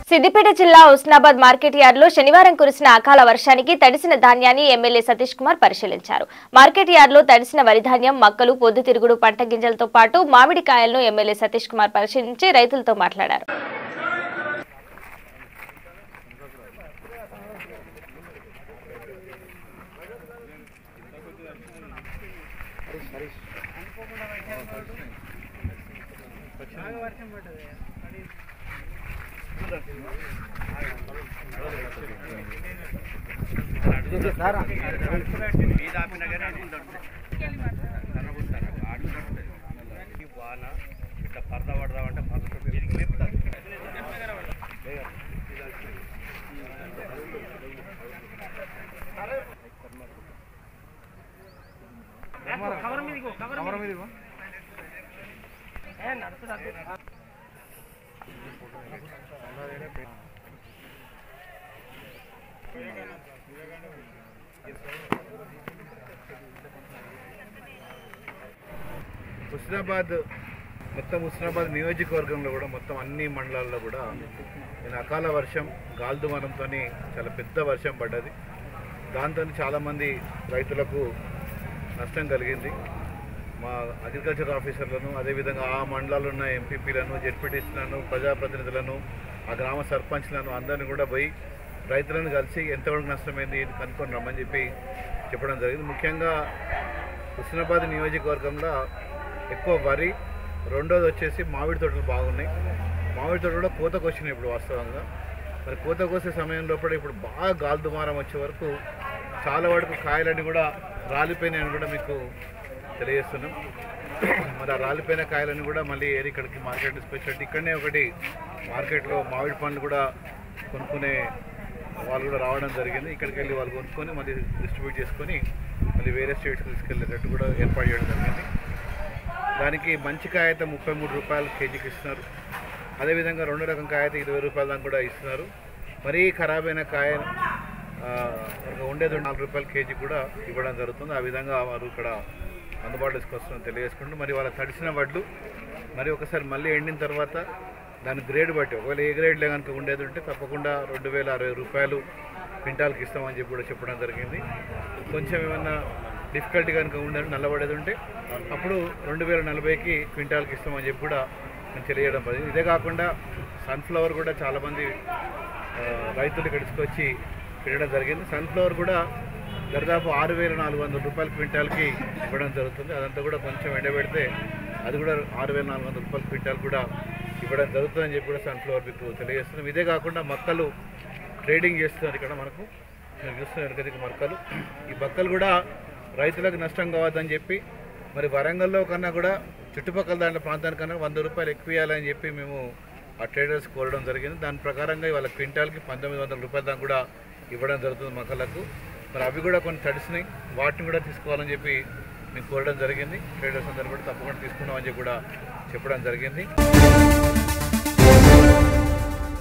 సిద్దిపేట జిల్లా హుస్నాబాద్ మార్కెట్ యార్డులో శనివారం కురిసిన అకాల వర్షానికి తడిసిన ధాన్యాన్ని ఎమ్మెల్యే సతీష్ కుమార్ పరిశీలించారు మార్కెట్ యార్డులో తడిసిన వరి ధాన్యం మక్కలు పొద్దుతిరుగుడు పంట గింజలతో పాటు మామిడికాయలను ఎమ్మెల్యే సతీష్ కుమార్ పరిశీలించి రైతులతో మాట్లాడారు వాన ఇట్లా పరద పడదామంటే పరద తిరిగి లేపుతారు హుస్నాబాద్ మొత్తం హుస్నాబాద్ నియోజకవర్గంలో కూడా మొత్తం అన్ని మండలాల్లో కూడా నేను అకాల వర్షం గాల్దుమానంతో చాలా పెద్ద వర్షం పడ్డది దాంతో చాలామంది రైతులకు నష్టం కలిగింది మా అగ్రికల్చర్ ఆఫీసర్లను అదేవిధంగా ఆ మండలాల్లో ఉన్న ఎంపీపీలను జెడ్పీటీసీలను ప్రజాప్రతినిధులను ఆ గ్రామ సర్పంచ్లను అందరిని కూడా పోయి రైతులను కలిసి ఎంతవరకు నష్టమైంది ఇది కనుక్కొని రమ్మని చెప్పి చెప్పడం జరిగింది ముఖ్యంగా హుస్నాబాద్ నియోజకవర్గంలో ఎక్కువ వరి రెండోది వచ్చేసి మామిడి తోటలు బాగున్నాయి మామిడి తోటలు కూడా కోతకు వచ్చినాయి ఇప్పుడు వాస్తవంగా మరి కోత కోసే సమయం లోపల ఇప్పుడు బాగా గాలి దుమారం వచ్చే వరకు చాలా వరకు కాయలన్నీ కూడా రాలిపోయినాయని కూడా మీకు తెలియజేస్తున్నాం మరి ఆ రాలిపోయిన కాయలన్నీ కూడా మళ్ళీ ఏరి ఇక్కడికి మార్కెట్ తీసుకొచ్చేట్టు ఇక్కడనే ఒకటి మార్కెట్లో మామిడి పండ్లు కూడా కొనుక్కునే వాళ్ళు కూడా రావడం జరిగింది ఇక్కడికి వెళ్ళి వాళ్ళు కొనుక్కొని మళ్ళీ డిస్ట్రిబ్యూట్ చేసుకొని మళ్ళీ వేరే స్టేట్స్కి తీసుకెళ్ళేటట్టు కూడా ఏర్పాటు చేయడం జరిగింది దానికి మంచి కాయ అయితే ముప్పై మూడు రూపాయలు కేజీకి ఇస్తున్నారు అదేవిధంగా రెండో రకం కాయ అయితే ఇరవై రూపాయల దాకా కూడా ఇస్తున్నారు మరీ ఖరాబ్ అయిన కాయ ఆ, ఒక ఉండేది నాలుగు రూపాయల కేజీ కూడా ఇవ్వడం జరుగుతుంది ఆ విధంగా వారు ఇక్కడ అందుబాటులో తీసుకొస్తున్నారని తెలియజేసుకుంటూ మరి వాళ్ళ తడిసిన వడ్లు మరి ఒకసారి మళ్ళీ ఎండిన తర్వాత దాని గ్రేడ్ బట్టి ఒకవేళ ఏ గ్రేడ్లే కనుక ఉండేది ఉంటే తప్పకుండా రెండు వేల అరవై రూపాయలు క్వింటాల్కి ఇస్తామని చెప్పి కూడా చెప్పడం జరిగింది కొంచెం ఏమన్నా డిఫికల్టీ కనుక ఉండదు నల్లబడేది ఉంటే అప్పుడు రెండు వేల నలభైకి క్వింటాల్కి ఇస్తామని చెప్పి కూడా నేను తెలియజేయడం జరిగింది ఇదే కాకుండా సన్ఫ్లవర్ కూడా చాలామంది ఆ, రైతులు ఇక్కడ తీసుకొచ్చి పెట్టడం జరిగింది సన్ఫ్లవర్ కూడా దాదాపు ఆరు వేల నాలుగు వందల రూపాయల క్వింటాల్కి ఇవ్వడం జరుగుతుంది అదంతా కూడా కొంచెం ఎండబెడితే అది కూడా ఆరు వేల నాలుగు వందల రూపాయల క్వింటాల్ కూడా ఇవ్వడం జరుగుతుందని చెప్పి కూడా సన్ఫ్లవర్ మీకు తెలియజేస్తున్నాం ఇదే కాకుండా మొక్కలు ట్రేడింగ్ చేస్తున్నారు ఇక్కడ మనకు మీరు చూస్తున్నారు కదా ఇక మొక్కలు ఈ మొక్కలు కూడా రైతులకు నష్టం కావద్దని చెప్పి మరి వరంగల్లో కన్నా కూడా చుట్టుపక్కల దాంట్లో ప్రాంతానికన్నా వంద రూపాయలు ఎక్కువ ఇవ్వాలని చెప్పి మేము ఆ ట్రేడర్స్ కోరడం జరిగింది దాని ప్రకారంగా వాళ్ళ క్వింటాల్కి పంతొమ్మిది వందల రూపాయల దాకా కూడా ఇవ్వడం జరుగుతుంది మొక్కలకు మరి అవి కూడా కొన్ని తడిసినాయి వాటిని కూడా తీసుకోవాలని చెప్పి మేము కోరడం జరిగింది ట్రేడర్స్ అందరూ కూడా తప్పకుండా తీసుకున్నామని చెప్పి కూడా చెప్పడం జరిగింది